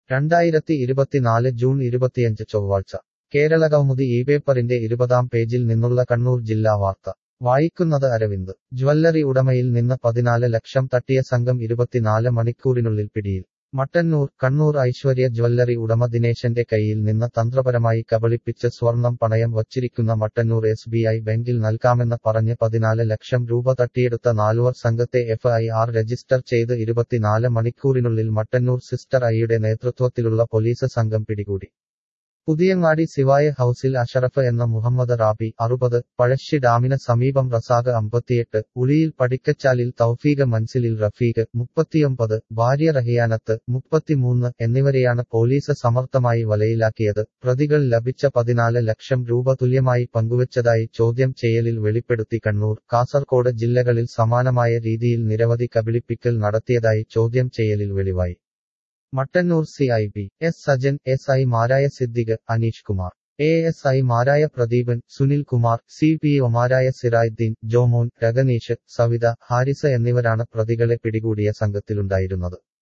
രണ്ടായിരത്തി ഇരുപത്തിനാല് ജൂൺ ഇരുപത്തിയഞ്ച് ചൊവ്വാഴ്ച കേരള കൗമുദി ഈ പേപ്പറിന്റെ ഇരുപതാം പേജിൽ നിന്നുള്ള കണ്ണൂർ ജില്ലാ വാർത്ത വായിക്കുന്നത് അരവിന്ദ് ജ്വല്ലറി ഉടമയിൽ നിന്ന് പതിനാല് ലക്ഷം തട്ടിയ സംഘം ഇരുപത്തിനാല് മണിക്കൂറിനുള്ളിൽ പിടിയിൽ മട്ടന്നൂർ കണ്ണൂർ ഐശ്വര്യ ജ്വല്ലറി ഉടമ ദിനേശന്റെ കയ്യിൽ നിന്ന് തന്ത്രപരമായി കബളിപ്പിച്ച് സ്വർണം പണയം വച്ചിരിക്കുന്ന മട്ടന്നൂർ എസ് ബി ഐ ബാങ്കിൽ നൽകാമെന്ന് പറഞ്ഞ് പതിനാല് ലക്ഷം രൂപ തട്ടിയെടുത്ത നാലുവർ സംഘത്തെ എഫ് ഐ ആർ രജിസ്റ്റർ ചെയ്ത് ഇരുപത്തിനാല് മണിക്കൂറിനുള്ളിൽ മട്ടന്നൂർ സിസ്റ്റർ ഐയുടെ നേതൃത്വത്തിലുള്ള പോലീസ് സംഘം പിടികൂടി പുതിയങ്ങാടി സിവായ ഹൌസിൽ അഷറഫ് എന്ന മുഹമ്മദ് റാബി അറുപത് പഴശ്ശി ഡാമിന് സമീപം റസാഖ് അമ്പത്തിയെട്ട് ഉളിയിൽ പടിക്കച്ചാലിൽ തൗഫീഖ് മൻസിലിൽ റഫീഖ് മുപ്പത്തിയൊമ്പത് ഭാര്യ റഹിയാനത്ത് മുപ്പത്തിമൂന്ന് എന്നിവരെയാണ് പോലീസ് സമർത്ഥമായി വലയിലാക്കിയത് പ്രതികൾ ലഭിച്ച പതിനാല് ലക്ഷം രൂപ തുല്യമായി പങ്കുവച്ചതായി ചോദ്യം ചെയ്യലിൽ വെളിപ്പെടുത്തി കണ്ണൂർ കാസർകോട് ജില്ലകളിൽ സമാനമായ രീതിയിൽ നിരവധി കബളിപ്പിക്കൽ നടത്തിയതായി ചോദ്യം ചെയ്യലിൽ വെളിവായി Mattannur C I B S Sajan S I മാരായ Siddique Aneesh Kumar A S I മാരായ പ്രദീപൻ സുനിൽ കുമാർ സി പി ഒമാരായ സിറായുദ്ദീൻ ജോമോൻ രഗനീഷ് സവിത ഹാരിസ എന്നിവരാണ് പ്രതികളെ പിടികൂടിയ സംഘത്തിലുണ്ടായിരുന്നത്